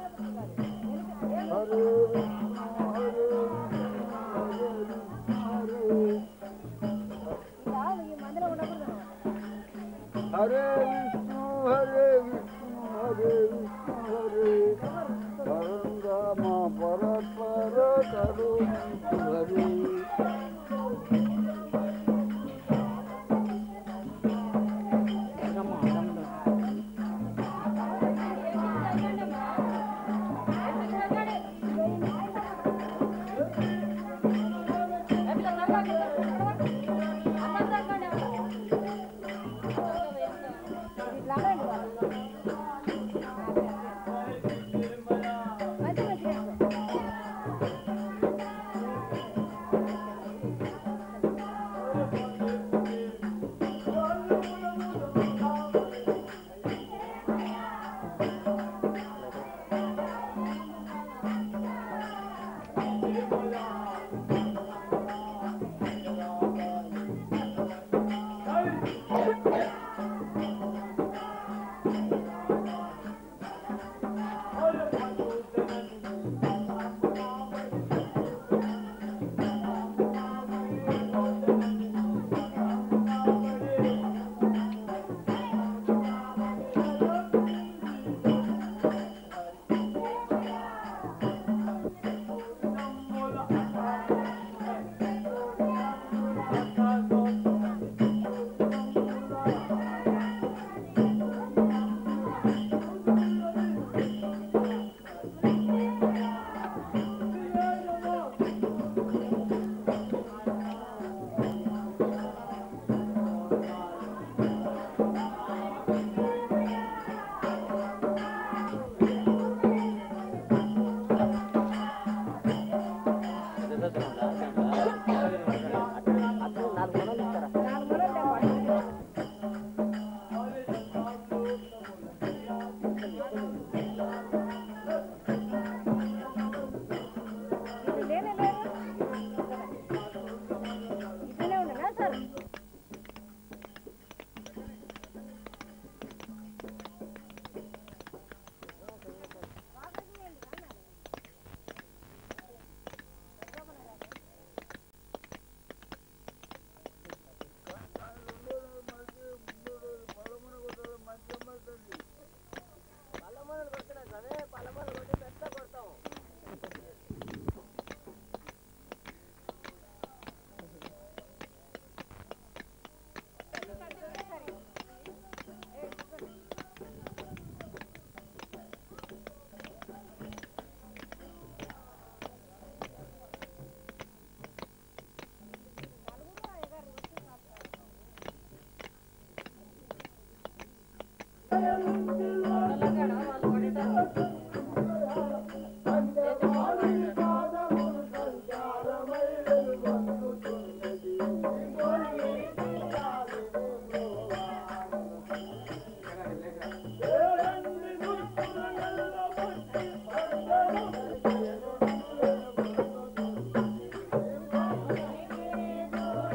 హరే విష్ణు హరే విష్ణు హరే విష్ణు హరే పరంధామ పరపర కరుణించు హరే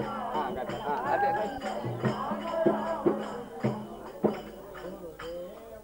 అదే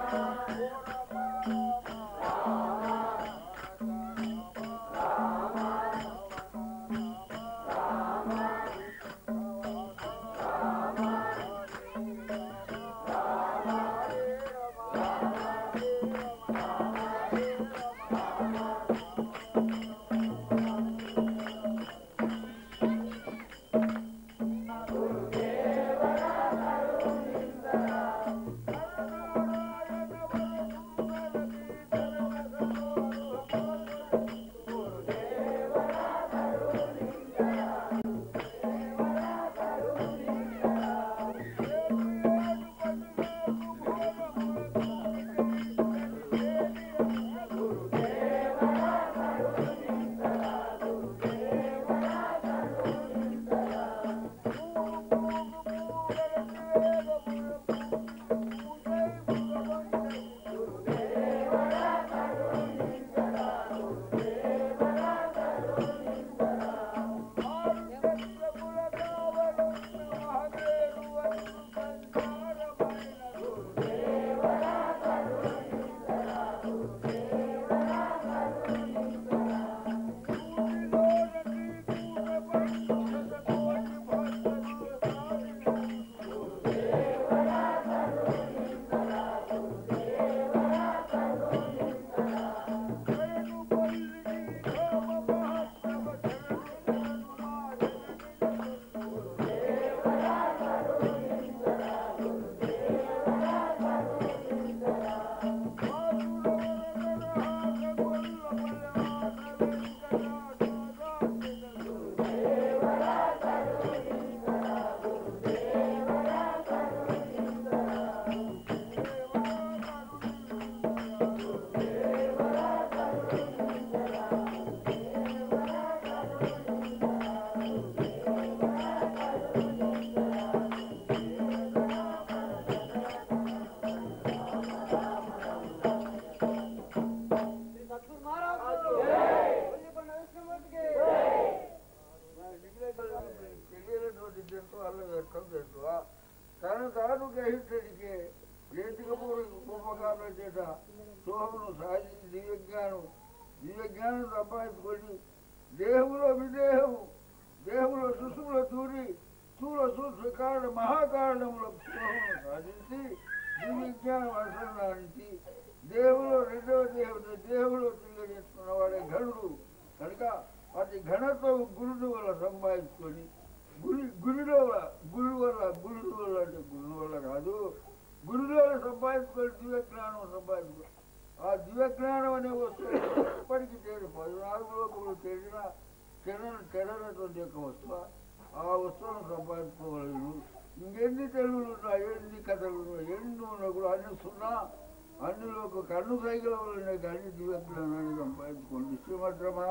తెలియనటువంటి జంతువు అల్ల వ్యక్తం జంతువ తను తాను గ్రహించడికే చేతికపూర్వక ఉపకారం చేత శోభను సాధించి దివ్యజ్ఞానం దివ్యజ్ఞానం సంపాదించుకొని దేహంలో విదేహము దేహంలో సుసుముల దూరి స్థూల సూక్ష్మ కారణ మహాకారణముల శోభను సాధించి దివ్యజ్ఞానం అనుసంధానించి దేవులో రెండవ దేవుడు దేవులో తెలియజేసుకున్న వాడే ఘనుడు కనుక వాటి ఘనత్వం గురుడు వల్ల సంపాదించుకొని గురి గురుడు వల్ల గురు వల్ల గురుడు వల్ల అంటే గురుడు వల్ల కాదు గురుడు వల్ల సంపాదించుకొని దివ్యజ్ఞానం సంపాదించుకొని ఆ దివ్యజ్ఞానం అనే వస్తువు ఎప్పటికీ తేడు పద్నాలుగు లోకములు తేడిన తెరన తెరనటువంటి యొక్క వస్తువు ఆ వస్తువును సంపాదించుకోగలరు ఇంకెన్ని తెలుగులు ఉన్నా ఎన్ని కథలు ఉన్నా ఎన్ని ఉన్నా కూడా అన్ని సున్నా అన్నిలో ఒక కన్ను సైకిల్ వల్లనే కానీ దివ్యజ్ఞానాన్ని సంపాదించుకోండి శ్రీమద్రమా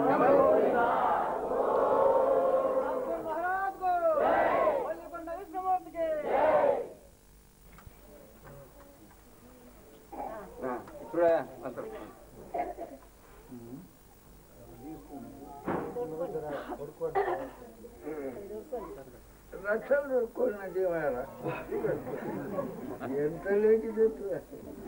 महाराज को बोले पंडा विष्णुमूर्ति के ఇప్పుడే అంటారు లక్షలు దొరుకుకోవాలి దేవాయరా ఎంత లేకి చెప్తా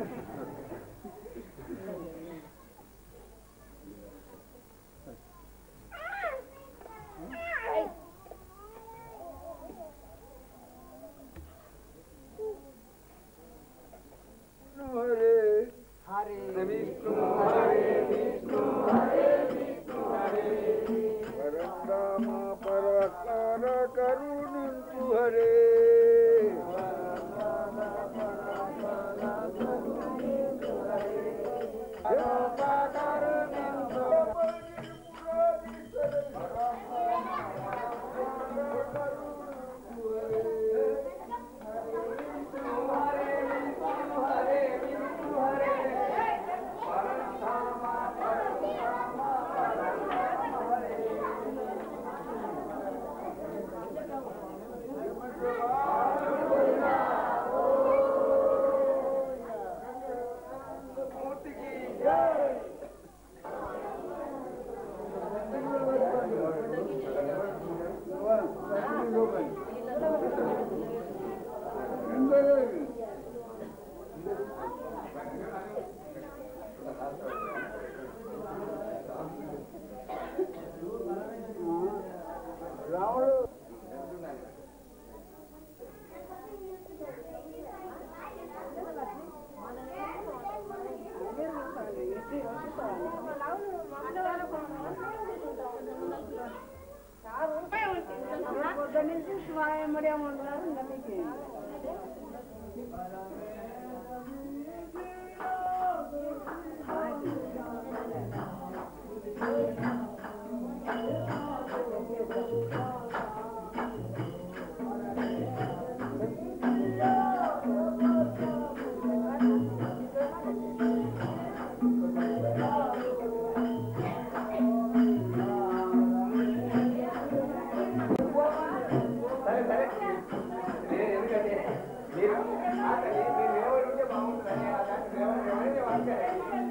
హరే हरे పరంధామ పరకార కరుణించు హరే जय పొద్దున్నుంచి స్వాయముడే ఉన్నారు ఇంకా మీకు సరే సరే నేను ఎందుకంటే మీరు ఆఖరి మీరు ఎవరు ఉంటే బాగుంటుందని అలాంటి ఎవరు ఎవరైతే వాడతారు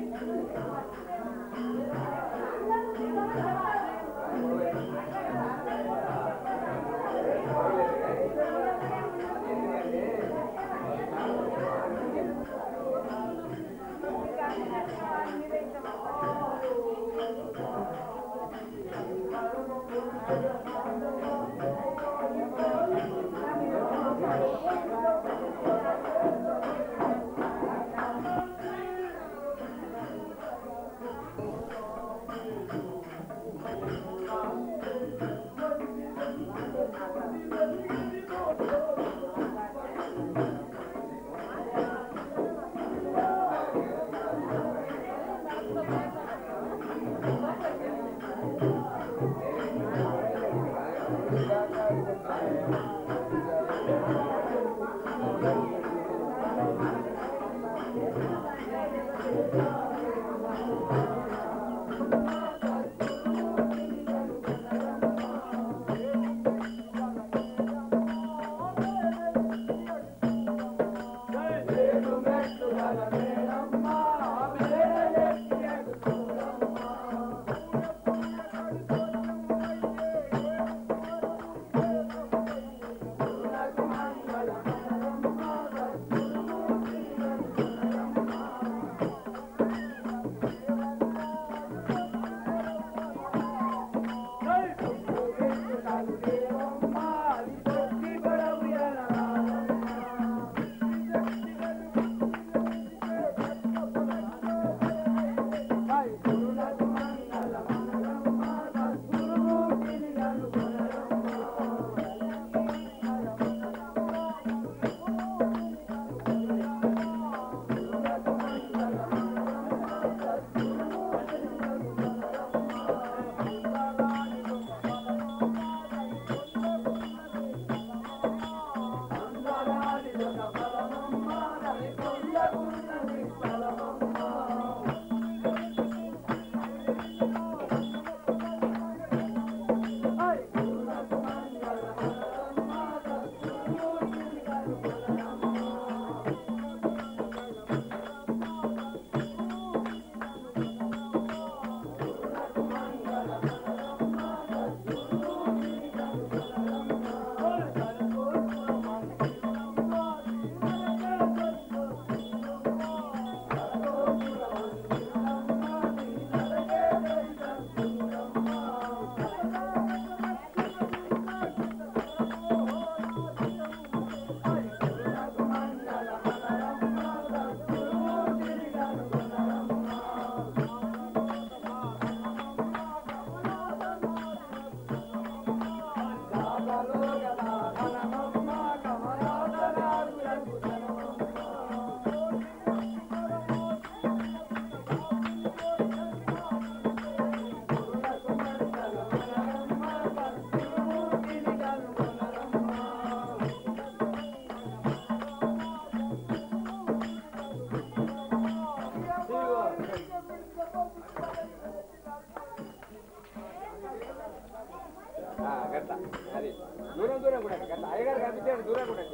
ఆ, గట్ల అది దూరం దూరం కూడా గట్ల అయ్యగారు కనిపించాడు దూరం కూడా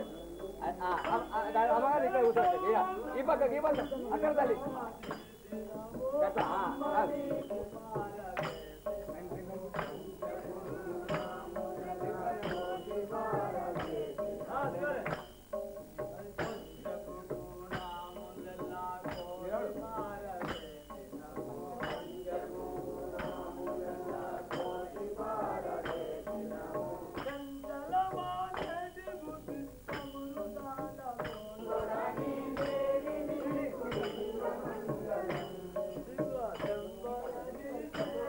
అమ్మగారు ఇక్కడ కూర్చోండి ఇక, ఈ పక్క ఈ పక్క అక్కడ తల్లి గట్ల ఆ, ఆ. Thank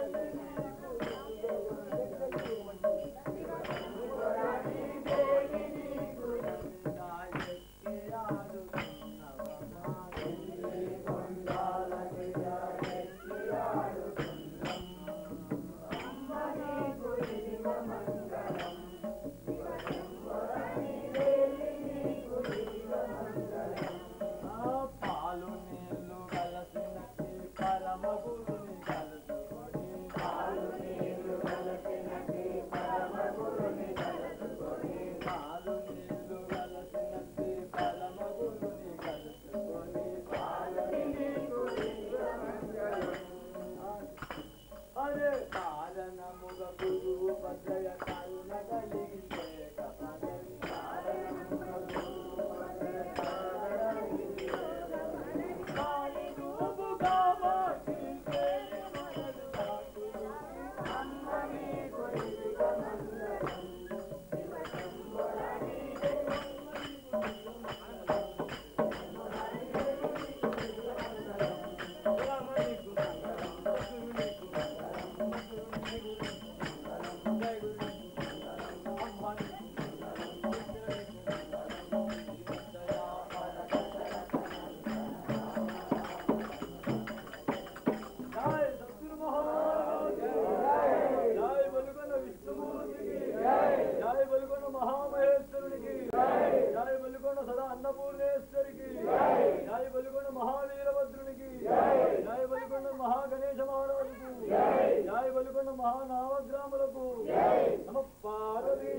మహానామగ్రాములకు నమ పార్వతీ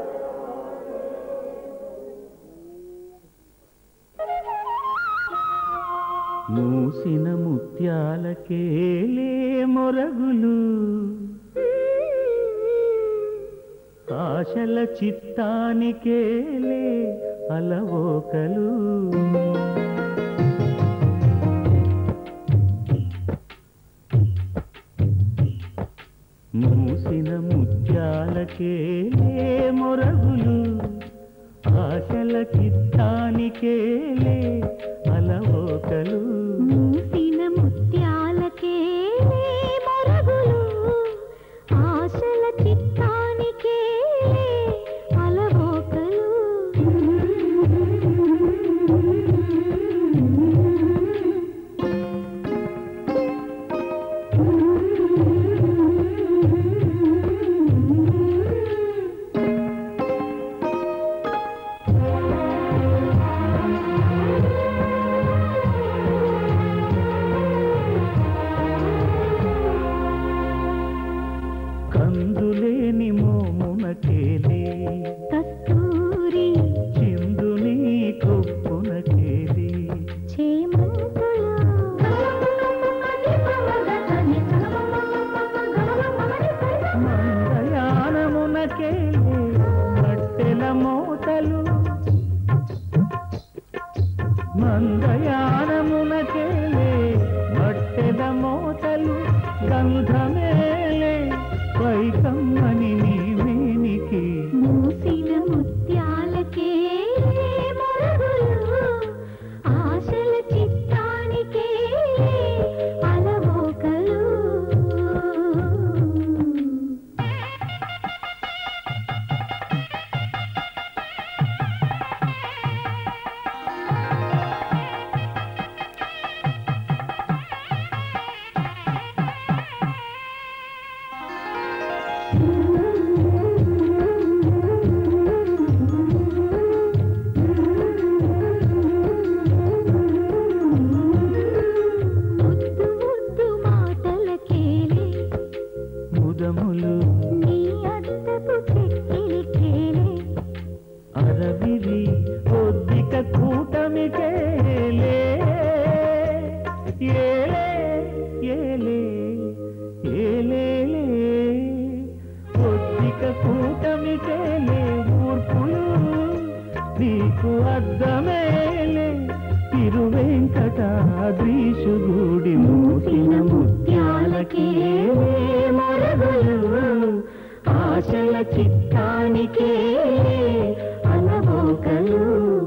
మూసిన ముత్యాలకేలే మొరగులు ఆశల చిత్తానికేలే అలవోకలు మూసిన ముత్యాలకేలే మొరగులు ఆశల చిత్తానికేలే అలవోకలు మూసిన ముత్యాలకే మొరగులు ఆశల చిత్తానికే అలవోకలు కందులేని మోమునకేలే కస్తూరి చిందుని కొప్పునకేలే మందయానమునకేలే మట్టెల మోతలు మందయానమునకేలే మట్టెల మోతలు గంధమేలే పైకమ్మని నీ మేనికి మూసిన ముత్యాలకే మొరగులు ఆశల చిత్తానికే అలవోకలు ముద్దు ముద్దు మాటలకేలే ముదములు నీ అద్దపు చెక్కిలికేలే అరవిరి ఒద్దిక కూటమికేలే ఏలే ఏలే ఏలేలే ఒద్దిక కూటమికేలే ఊర్పులు నీకు అద్దమేలే తిరువెంకటాద్రీశుగుడి మూసిన ముత్యాలకే మొరగులు ఆశల చిత్తానికే అలవోకలు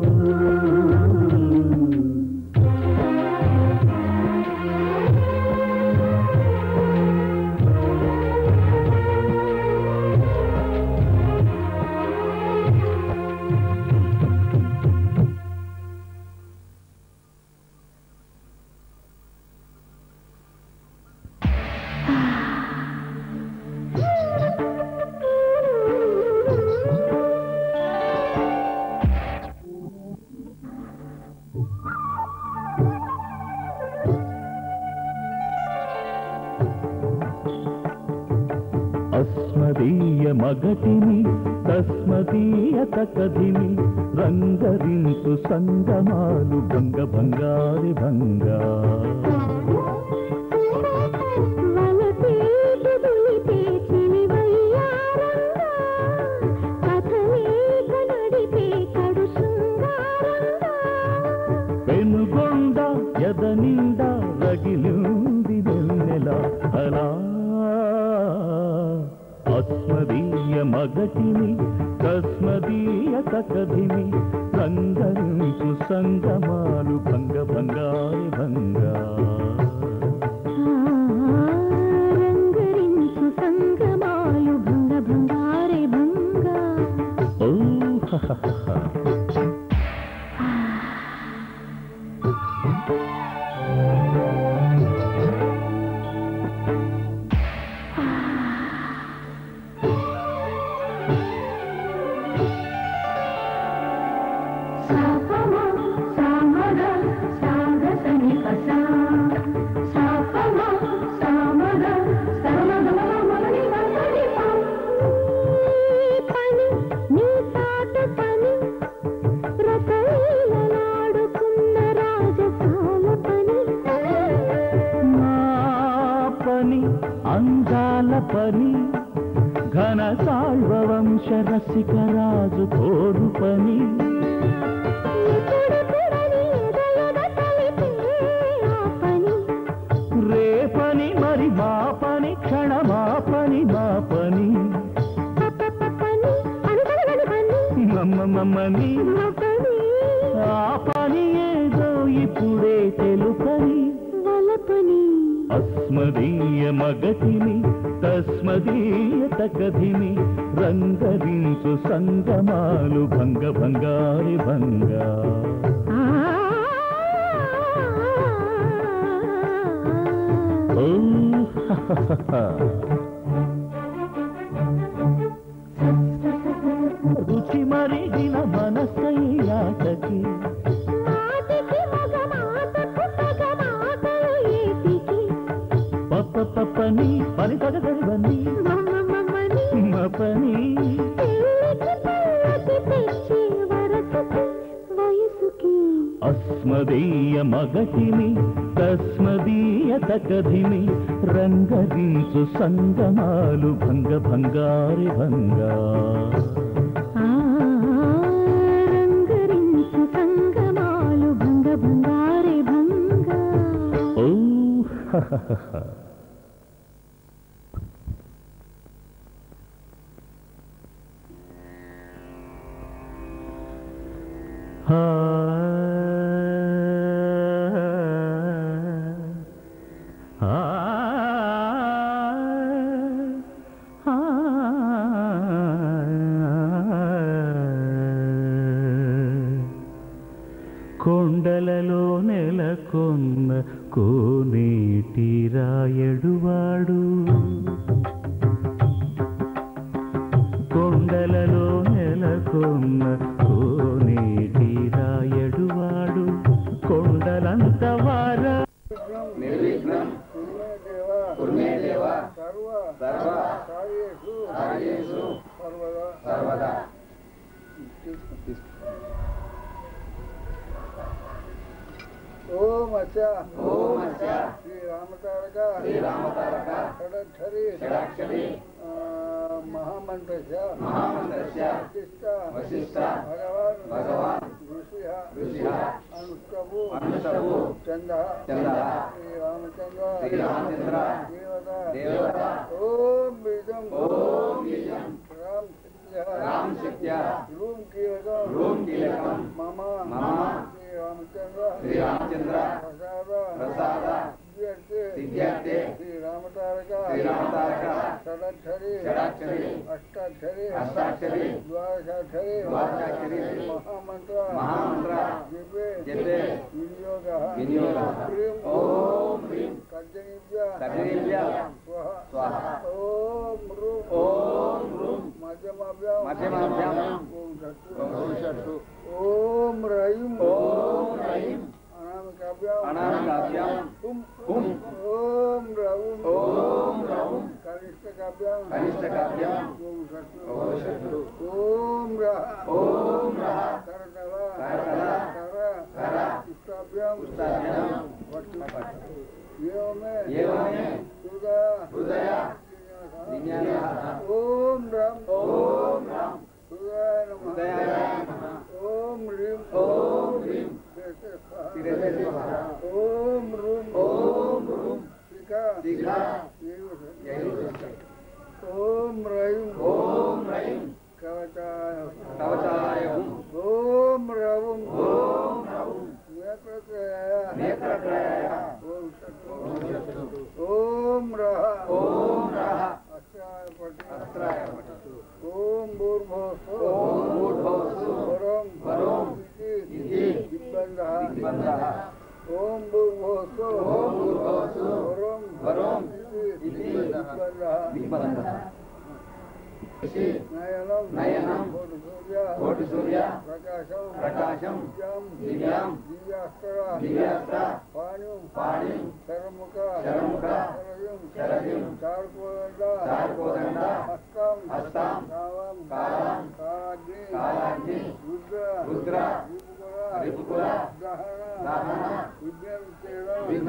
అస్మదీయ మగటిని తస్మదీయ తకధిని రంగరించు సంగమాలు భంగ భంగారి భంగా వలపేటు దులిపే చిలివయ్యారంగా కథలేక నడిపే కడు శృంగారంగా పెనుగొండ ఎద నిండా రగిలింది వెన్నెల అలా అస్మదీయ మగటిని తస్మదీయ తకధిని రంగరించు సంగమాలు భంగ భంగారి భంగా రంగరించు సంగమాలు భంగ భంగారే భంగా ఓ హ హ హ హ. సాపమ సామగ సాగ సని పసా అందాల పని ఘన సాళ్వ వంశ రసికరాజు కోరు పని ఎప్పుడెప్పుడని ఎదయద తలిపే ఆ పని రేపని మరి మా పని క్షణమా పని మా పని పని అనుకరగని పని మమ్మమ్మని మా పని ఆ పని ఏదో ఇప్పుడే తెలుపని వలపని అస్మదీయ మగతిని తస్మదీయ తగధిని రంగరించు సంగమాలు భంగ భంగారి భంగా ఆ ఓ హహహహ. రుచి మరిగిన మనసయ్యాటకి మాటికి మగ మాటకు సగ మాటలు ఏటికి పప్ప పప్పని పని తగదని మమ్మమ్మని మపని పెళ్ళికి పెళ్ళకి తెచ్చే వరసకి వయసుకి అస్మదీయ మగతిని తస్మదీయ తగధిని రంగరించు సంగమాలు భంగ భంగారి భంగా ఆ రంగరించు సంగమాలు భంగ భంగారే భంగ ఓ హహహహ. ఆ ఆ ఆ కొండలలో నెలకొన్న కోనేటి రాయడువాడు కొండలలో నెలకొన్న కోనేటి రాయడువాడు కొండలంత వార నిర్విఘ్నం కుర్మే దేవ సర్వ సర్వ కార్యేషు కార్యేషు సర్వదా సర్వదా ఓం అచ్చ ఓం అచ్చ శ్రీ రామతారక శ్రీరామతారక షడక్షరి షడాక్షరి ఆ, మహామంత్రస్య మహామంత్రస్య వశిష్ట వశిష్ట భగవాన్ భగవాన్ ఋషిః ఋషిః అనుష్టవు అనుష్టవు చంద చందః శ్రీరామచంద్ర శ్రీరామచంద్ర దేవత దేవత ఓం బీజం ఓం బీజం రామ్ శక్త్య రామ్ శక్త్య రూం కీలకం రూం కీలకం మమ మమ శ్రీరామచంద్ర శ్రీరామచంద్ర ప్రసాద ప్రసాద సిద్ధ్యర్థే సిద్ధ్యర్థే శ్రీరామతారక శ్రీరామతారక షడక్షరి షడాక్షరి అష్టాక్షరి అష్టాక్షరి ద్వాదశాక్షరి ద్వాదశాక్షరి మహామంత్ర మహామంత్ర జపే జపే వినియోగ వినియోగ హ్రీం ఓం హ్రీం కర్జనిభ్య కర్జనిభ్య స్వహ స్వాహ ఓం రూం ఓం రూం మధ్యమాభ్యాం మధ్యమాభ్యాం ఓం షట్టు ఓం షట్టు ఓం రయీం ఓం రయీం అనామికాభ్యాం అనామికాభ్యాం హుం హుం ఓం రౌం ఓం రౌం కనిష్టకాభ్యాం కనిష్టకాభ్యాం ఓం షట్టు ఓం షట్టు ఓం రహ ఓం రహ కరకల కరకల కర కర ఉష్టాభ్యాం ఉష్టాభ్యాం వట్టు ఏవమే ఏవమే హృదయ హృదయ విజ్ఞానః ఓం రం ఓం రామ్ హృదయ నమః హృదయాయ నమః ఓం హ్రీం ఓం హ్రీం శిరసే శిరసే స్వహ. ఓం రూం ఓం రూం శిఖ శిఖ ఏయుష. యయుష. ఓం రైం ఓం రైం కవచాయ కవచాయ హుం ఓం రవం ఓం రౌం నేత్రత్రయాయ నేత్రత్రయాయ ఓం షట్టు ఓం షట్టు ఓం రహ ఓం రహ అస్త్రాయ పటి అస్త్రాయ పఠతు ఓం భూర్భోస్సు ఓం భూర్భువస్సు వరం వరం ఇతి ఇతి దిగ్బంధః దిగ్బంధః ఓం భూర్భోస్సు ఓం భూర్భువస్సు వరం వరం ఇతి ఇతి దిగ్బంధః దిగ్బంధః నయనం నయనం కోటి సూర్య కోటి సూర్య ప్రకాశం ప్రకాశం దివ్యం దివ్యం దివ్యాస్త్ర దివ్యాస్త్ర పాణి పాణి శరముఖ శరముఖ శరయుం శరయుం చార్కోదండ చార్కోదండ హస్తం హస్తం కాలం కాలం కాగ్ని కాలాగ్ని రుద్ర రుద్ర రిపుకుల రిపుకుల దహన దహన విఘ్నం చేయడం విఘ్నం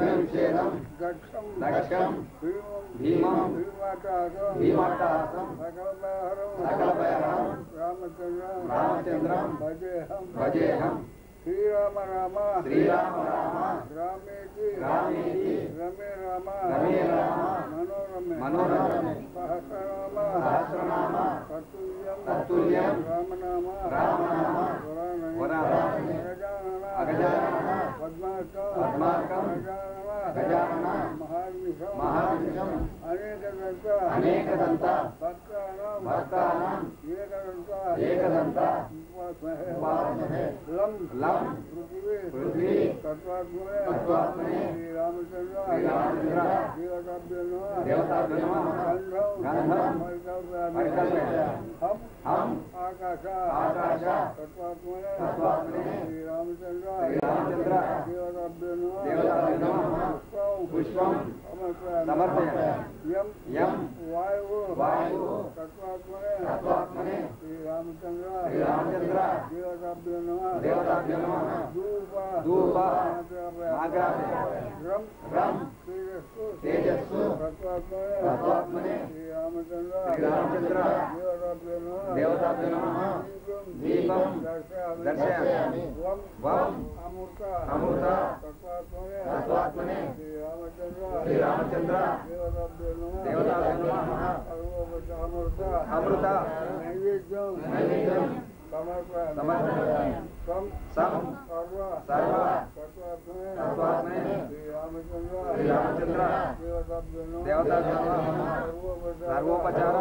దక్షేణం దక్షం దక్షం భీమం భీమం భీమాటాసం భీమాట్టాసం సకలభయహరం సకలభయహరం రామచంద్రం రామచంద్రం భజేహం భజేహం శ్రీరామ రామ శ్రీరామ రామ రామేతి రామేతి రమే రామ రమే రామ మనోరమే మనోరమే సహస్రనామ సహస్రనామ తత్తుల్యం తత్తుల్యం రామనామ రామనామ వరాననే వరాననే గజానన అగజానన పద్మార్కం పద్మార్కం గజానన గజానన మహానిషం మహానిషం అనేకదంత అనేకదంత భక్తానాం భక్తానాం ఏకదంత ఏకదంత ఉపాస్మహే ఉపాస్మహే లం లం పృథివీ పృథ్వీ తత్వాత్మనే తత్వాత్మనే శ్రీరామచంద్ర శ్రీరామచంద్ర దేవతాభ్యో నమః దేవతాభ్యో నమః గంధం గంధం పరికల్పయామి. పరికల్పయామి. హం హం ఆకాశ ఆకాశ తత్వాత్మనే తత్వాత్మనే శ్రీరామచంద్ర శ్రీరామచంద్ర దేవతాభ్యో నమః దేవతాభ్యో నమః పుష్పం పుష్పం సమర్పయామి. సమర్పయామి. యం యం వాయువు వాయువు తత్వాత్మనే తత్వాత్మనే శ్రీరామచంద్ర శ్రీరామచంద్ర దేవతాభ్యో నమః దేవతాభ్యో నమః ధూప ధూప మాగ్రాపయామి. మాగ్రాపయామి. రం రం తేజస్సు తేజస్సు తత్వాత్మనే తత్వాత్మనే శ్రీరామచంద్ర శ్రీరామచంద్ర దేవతాభ్యో నమః దేవతాభ్యో నమః దీపం దీపం దర్శయామి. దర్శయామి. వం వం అమృత అమృత తత్వాత్మనే తత్వాత్మనే శ్రీరామచంద్ర శ్రీరామచంద్ర దేవతాభ్యో నమః దేవతాభ్యో నమః సర్వోపచ అమృత అమృత నైవేద్యం నైవేద్యం సమర్పయామి. సమర్పయామి. సం సం సర్వ సర్వ తత్వాత్మనే తత్వాత్మనే శ్రీరామచంద్ర శ్రీరామచంద్ర దేవతాభ్యో నమః దేవతాభ్యో నమః సర్వోపచార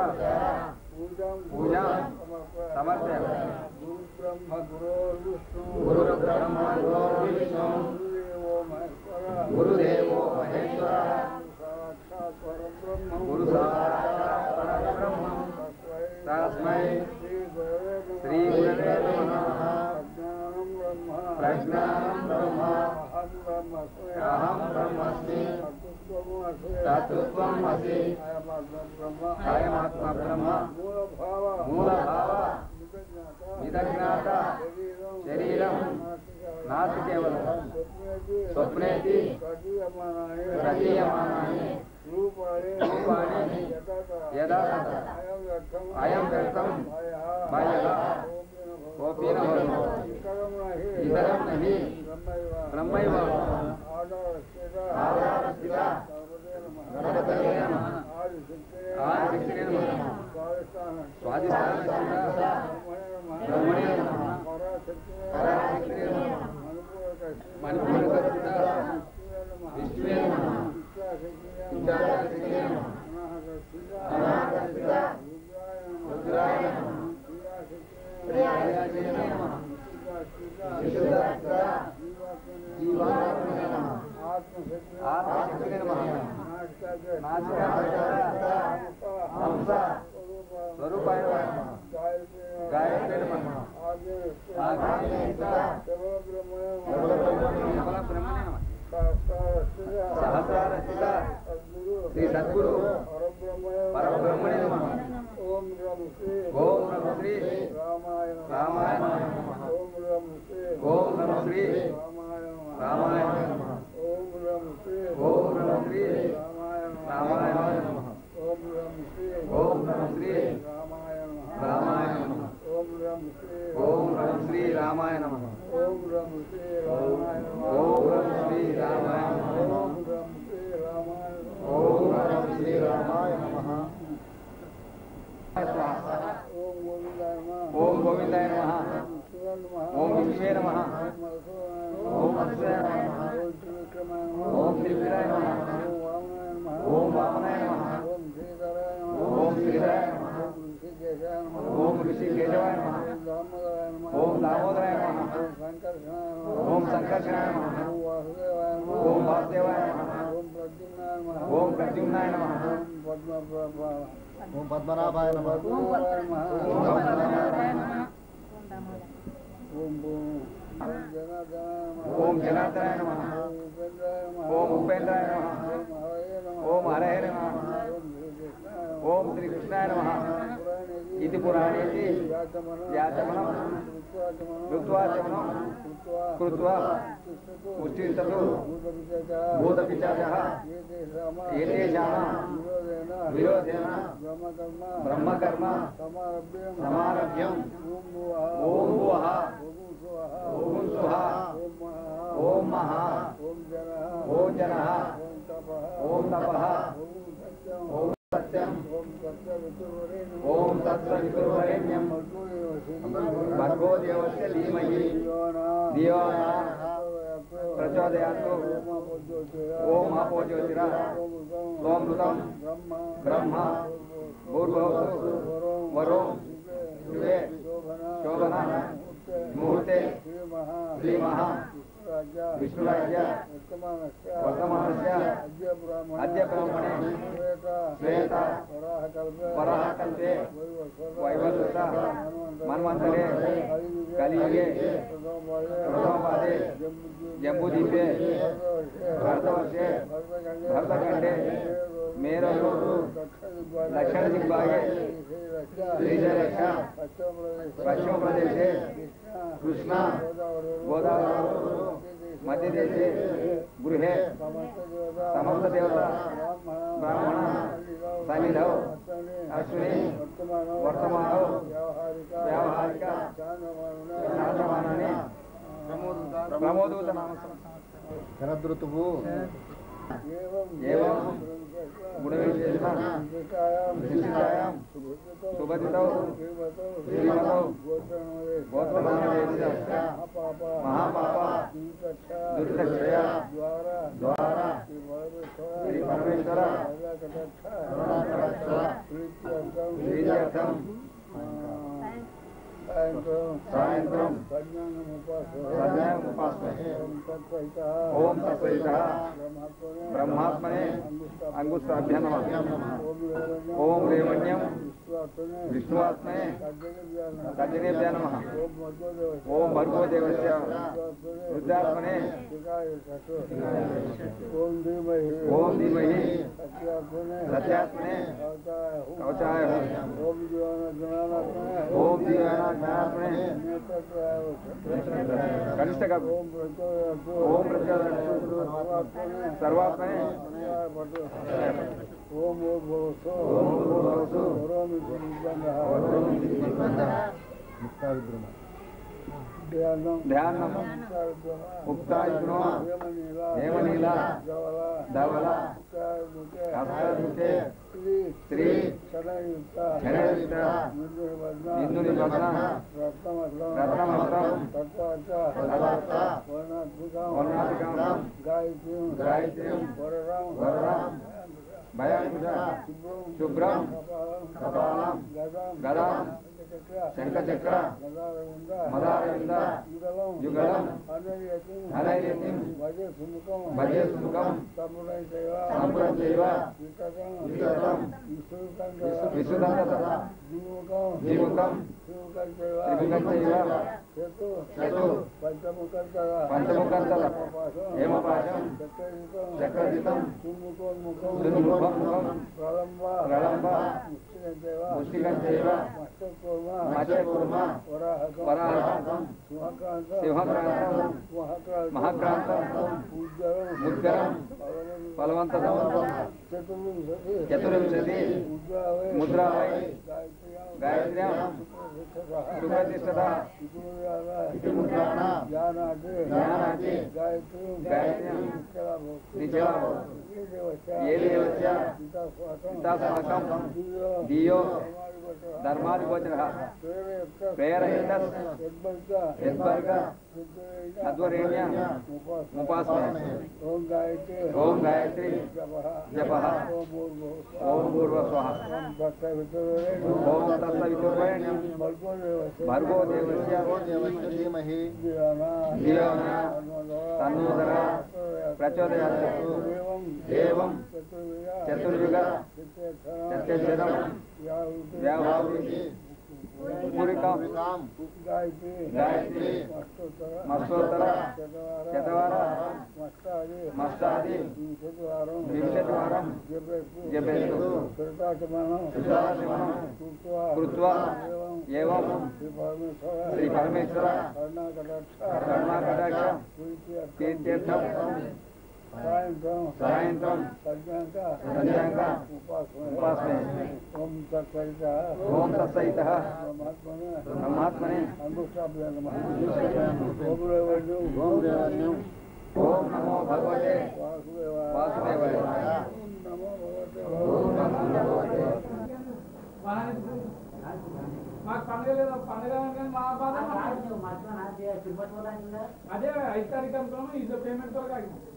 పూజం పూజాం సమర్పయామి. సమర్పయామి. గురు బ్రహ్మ గురోర్విష్ణు గురుర్బ్రహ్మ గురోర్విష్ణు గురుదేవో మహేశ్వర గురుదేవో మహేశ్వర సాక్షాత్ పరబ్రహ్మ గురు సాక్షాత్ పరబ్రహ్మం తస్మై శ్రీ గురవే శ్రీ గురవే నమః ప్రజ్ఞానం బ్రహ్మ ప్రజ్ఞానం బ్రహ్మ అహం బ్రహ్మస్మి అహం బ్రహ్మస్మి తత్వము అసి తత్వం అసి అయమాత్మ బ్రహ్మ అయమాత్మ బ్రహ్మ మూల భావ మూల భావ విదజ్ఞాత విదజ్ఞాత శరీరం శరీరం నాస్తి కేవలం స్వప్నేతి స్వప్నేతి ప్రతీయమానాని ప్రతీయమానాని రూపాణి రూపాణి యథా తథా అయం వ్యర్థం అయం వ్యర్థం బాహ్యః కోపి న భవతి. ఇతరం నహి ఇతరం నహి బ్రహ్మైవ బ్రహ్మైవ ఆధారస్థిత ఆధారస్థిత సర్వదే నమః గణపతయే నమః ఆదిశక్తే ఆదిశక్తినే నమః స్వాదిష్టాన స్వాదిష్టానస్థిత బ్రహ్మణే నమః బ్రహ్మణే నమః పరాశక్తినే పరాశక్తినే నమః మణిపూరకస్థిత మణిపూరకస్థిత విష్ణువే విష్ణువే నమః నమః విశ్వాసక్తినే విశ్వాసక్తినే నమః అనాహతస్థిత అనాహతస్థిత రుద్రాయ నమః రుద్రాయ నమః క్రియాశక్తినే క్రియాశక్తినే నమః విశుద్ధాస్థిత జీవాత్మనే జీవాత్మనే నమః ఆత్మశక్తినే ఆత్మశక్తినే నమః నాసికాగ్ర నాసికాగ్ర హంస స్వరూపాయ నమః గాయత్రి నమః ఆజ్ఞేయస్థిత కేవల బ్రహ్మణే నమః సహస్రారస్థిత శ్రీ సద్గురు పరబ్రహ్మణే నమః ఓం రమ శ్రీ ఓం నమః శ్రీ రామాయ నమః. రామాయ నమః ఓం రమ శ్రీ ఓం నమః శ్రీ రామాయ నమః. రామాయ నమః ఓం రమ శ్రీ ఓం నమః శ్రీ రామాయ నమః. రామాయ నమః ఓం రమ శ్రీ ఓం నమః శ్రీ రామాయ నమః. రామాయ నమః ఓం రమ శ్రీ ఓం నమః శ్రీ రామాయ నమః ఓం రమ శ్రీ రామాయ నమః. ఓం నమః శ్రీ రామాయ నమః ఓం రమ శ్రీ రామాయ నమః. ఓం నమః శ్రీ రామాయ నమః ఓం గోవిందాయ నమః. ఓం గోవిందాయ నమః శివాయ నమః. ఓం విష్ణువే నమః ఓం మధుసూదనాయ నమః. ఓం మధుసూదనాయ నమః ఓం త్రివిక్రమాయ నమః. ఓం త్రిపురాయ నమః ఓం వామనాయ నమః. ఓం వామనాయ నమః ఓం శ్రీధరాయ నమః. ఓం శ్రీధరాయ నమః ఓం ఋషికేశాయ నమః. ఓం ఋషికేశవాయ నమః ఓం దామోదరాయ నమః. ఓం దామోదరాయ నమః ఓం సంకర్షణాయ నమః. ఓం సంకర్షణాయ నమః ఓం వాసుదేవాయ నమః. ఓం వాసుదేవాయ నమః ఓం ప్రద్యుమ్నాయ నమః. ఓం ప్రద్యుమ్నాయ నమః ఓం పద్మప్రభ- ఓం పద్మనాభాయ నమ పద్మనాభాయ నమః. ఓం పద్మనాభాయ ఓం భూ- ఓం జనార్దనాయ నమః. ఓం జనార్దనాయ నమః ఓం ఉపేంద్రాయ నమః. ఓం ఉపేంద్రాయ నమః ఓం హరయే నమః. ఓం హరయే నమః ఓం శ్రీకృష్ణాయ నమః. ఓం శ్రీకృష్ణాయ నమః పురాణేతి ఇది పురాణేతి వ్యాసమనం వ్యాసమనం వృత్తి ఋత్వాచమనం కృత్వా ఉష్టిష్టతు భూతపిశాచः ఏతేషాం విరోధేన బ్రహ్మకర్మ సమారభ్యం ఓం భువః ఓం సుః ఓం మహా ఓం జనః ఓం తపః ఓం సత్యం ఓం తత్సవితుర్వరేణ్యం భర్గో దేవస్య ధీమహి ధియో ప్రచోదయాత్తు ఓం ఆపో జ్యోతిర సోమృతం బ్రహ్మ భూర్భవతు వరో శివే శోభన ముహూర్తే శ్రీమహా విష్ణురాజ్య వర్తమానస్య అద్య బ్రాహ్మణే శ్వేత వరాహ కల్పే వైవస్వత మన్వంతరే కలియుగే ప్రథమపాదే జంబూదీపే భరతవర్షే భరతఖండే మేరూరు దక్షిణ దిగ్భాగే శ్రీశైలక్ష పశ్చిమ ప్రదేశే కృష్ణ గోదావరి మధ్యదేశే గృహే సమస్త దేవత బ్రాహ్మణ సన్నిధౌ అశ్విని వర్తమానౌ వ్యావహారిక శాంతమానాన్ని ప్రమోదూత నామ శరదృతువు ఏవం గుణవిశేషణ విశిష్టాయాం సుభజితౌ శ్రీమతౌ గోత్రనామదేశ మహాపాప దుర్దక్షయ ద్వారా శ్రీ పరమేశ్వర ప్రీత్యర్థం సాయంత్రం సజ్ఞానం ఉపాస్మహే ఓం తత్సహిత బ్రహ్మాత్మనే అంగుష్టాభ్య నమః ఓం రేవణ్యం విష్ణువాత్మనే సజ్జనేభ్య నమః ఓం భర్గో దేవస్య రుద్రాత్మనే ఓం ధీమహి ఓం ధీమహి సత్యాత్మనే సత్యాత్మనే కవచాయ ఓం జ్ఞాన జ్ఞానాత్మనే ఓం దీవాన జ్ఞానాత్మనే కనిష్ట ఓం ప్రచోదయాత్తు ఓం ప్రచోదయాత్తు సర్వాత్మనే సర్వాత్మనే ఓం భూర్భువస్సు ఓం భూర్భువస్సు వరోమి సంబంధ ముక్తావిద్రుమ ధ్యానం ధ్యానం ధ్యానం ముక్తాయుగ్నో హేమనీల ధవల హస్తముఖే శ్రీ షడయుక్త షడయుక్త ఇందుని భద్ర రత్నమంత్రం తత్వాచ తత్వాచ వర్ణాత్మికం వర్ణాత్మికం గాయత్రీం గాయత్రీం వరరాం వరరాం భయాంకుశ శుభ్రం కపాలం గదాం గదాం శంఖచక్ర మదారవింద యుగళం అనైర్యతిం భజే సుముఖం భజే సుముఖం తమ్ముడై సేవ సంపురం చైవ వికటం వికటం విశ్రుతం విశుద్ధంత జీముఖం జీముఖం శివుకం చైవ త్రిముఖం చైవ చతు చతు పంచముఖం పంచముఖంతర హేమపాశం చక్రజితం సుముఖోన్ముఖం దుర్ముఖం ముఖం ప్రళంబ ప్రళంబ ముష్టికం చైవ ముష్టికం చైవ మస్తకూర్మ మత్స్యకూర్మ వరాహకం వరాహకం సింహక్రాంతం సింహక్రాంతం మహాక్రాంతం మహాక్రాంతం ఉజ్జరం ముద్గరం ఫలవంత సమర్పం చతుర్వింశతి చతుర్వింశతి ముద్రావై ముద్రావై గాయత్ర్యాం గాయత్ర్యాం సుప్రతిష్టత ముద్రాణ జ్ఞానాది జ్ఞానాది గాయత్రి గాయత్ర్యాం నిత్యలాభం ఏ దేవస్య పితాస్మాకం ధియో ధర్మాధిగోచర ప్రేరయిత యద్వర్గ అధ్వరేణ్య ఉపాసన ఓం గాయత్రి ఓం గాయత్రి జప ఓం భూర్భువ ఓం పూర్వ స్వహ ఓం దత్తవితురేణ ఓం తత్సవితుర్వరేణ్యం భర్గోదేవస్య భర్గో దేవస్య దేవస్య ధీమహి ధియో తన్నోదర ప్రచోదయాత్ ఏవం చతుర్యుగ చత్యక్షరం వ్యాహృతి పూరికాం పూరికాం గాయత్రి గాయత్రి మస్తోత్తర మస్తోత్తర శతవార శతవార మస్తాది మస్తాది వింశతివారం వింశతివారం జపెత్తు జపెత్తు కృతాచమనం కృతాచమనం కృత్వా కృత్వా ఏవం ఏవం శ్రీ పరమేశ్వర శ్రీ పరమేశ్వర కరుణాకటాక్ష కరుణాకటాక్ష ప్రీత్యర్థం కీర్త్యర్థం సాయంత్రం సాయంత్రం సజ్ఞాంక సజ్ఞాంక ఉపాసన ఉపాసనే ఓం తత్సరిత ఓం తత్సహిత పరమాత్మనే బ్రహ్మాత్మనే అనుష్ఠాప్య నమః ఓం రేవణ్యం ఓం దేవన్యం ఓం నమో భగవతే వాసుదేవాయ వాసుదేవాయ ఓం నమో భగవతే ఓం నమో భగవతే మాకు పండుగ లేదా పండుగ అనగానే మా బాధ అదే ఐదు తారీఖు అనుకున్నాము ఇది పేమెంట్ వరకు ఆగినాం